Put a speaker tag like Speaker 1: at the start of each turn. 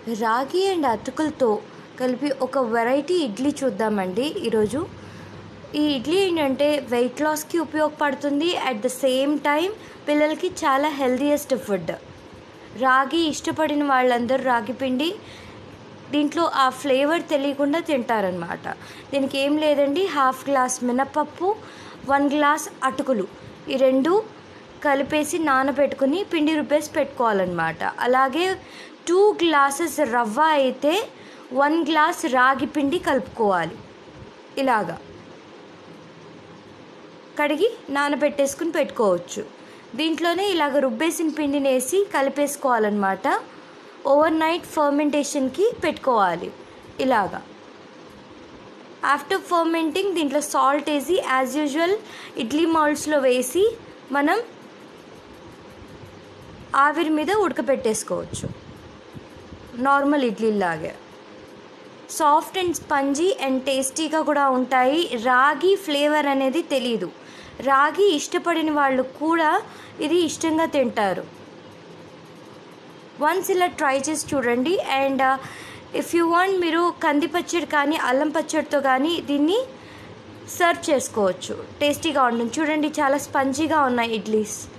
Speaker 1: రాగి అండ్ అటుకులతో కలిపి ఒక వెరైటీ ఇడ్లీ చూద్దామండి ఈరోజు ఈ ఇడ్లీ ఏంటంటే వెయిట్ లాస్కి ఉపయోగపడుతుంది అట్ ద సేమ్ టైం పిల్లలకి చాలా హెల్దీయెస్ట్ ఫుడ్ రాగి ఇష్టపడిన వాళ్ళందరూ రాగి పిండి దీంట్లో ఆ ఫ్లేవర్ తెలియకుండా తింటారనమాట దీనికి ఏం లేదండి హాఫ్ గ్లాస్ మినపప్పు వన్ గ్లాస్ అటుకులు ఈ రెండు కలిపేసి నానబెట్టుకుని పిండి రుబ్బేసి పెట్టుకోవాలన్నమాట అలాగే టూ గ్లాసెస్ రవ్వ అయితే వన్ గ్లాస్ రాగి పిండి కలుపుకోవాలి ఇలాగా కడిగి నానబెట్టేసుకుని పెట్టుకోవచ్చు దీంట్లోనే ఇలాగ రుబ్బేసిన పిండిని వేసి కలిపేసుకోవాలన్నమాట ఓవర్ నైట్ ఫర్మెంటేషన్కి పెట్టుకోవాలి ఇలాగా ఆఫ్టర్ ఫర్మెంటింగ్ దీంట్లో సాల్ట్ వేసి యాజ్ యూజువల్ ఇడ్లీ మౌల్డ్స్లో వేసి మనం ఆవిరి మీద ఉడకపెట్టేసుకోవచ్చు నార్మల్ ఇడ్లీలాగే సాఫ్ట్ అండ్ స్పంజీ అండ్ టేస్టీగా కూడా ఉంటాయి రాగి ఫ్లేవర్ అనేది తెలీదు రాగి ఇష్టపడిన వాళ్ళు కూడా ఇది ఇష్టంగా తింటారు వన్స్ ఇలా ట్రై చేసి చూడండి అండ్ ఇఫ్ యూ వాంట్ మీరు కంది పచ్చడి కానీ అల్లం పచ్చడితో కానీ దీన్ని సర్వ్ చేసుకోవచ్చు టేస్టీగా ఉంటుంది చూడండి చాలా స్పంజీగా ఉన్నాయి ఇడ్లీస్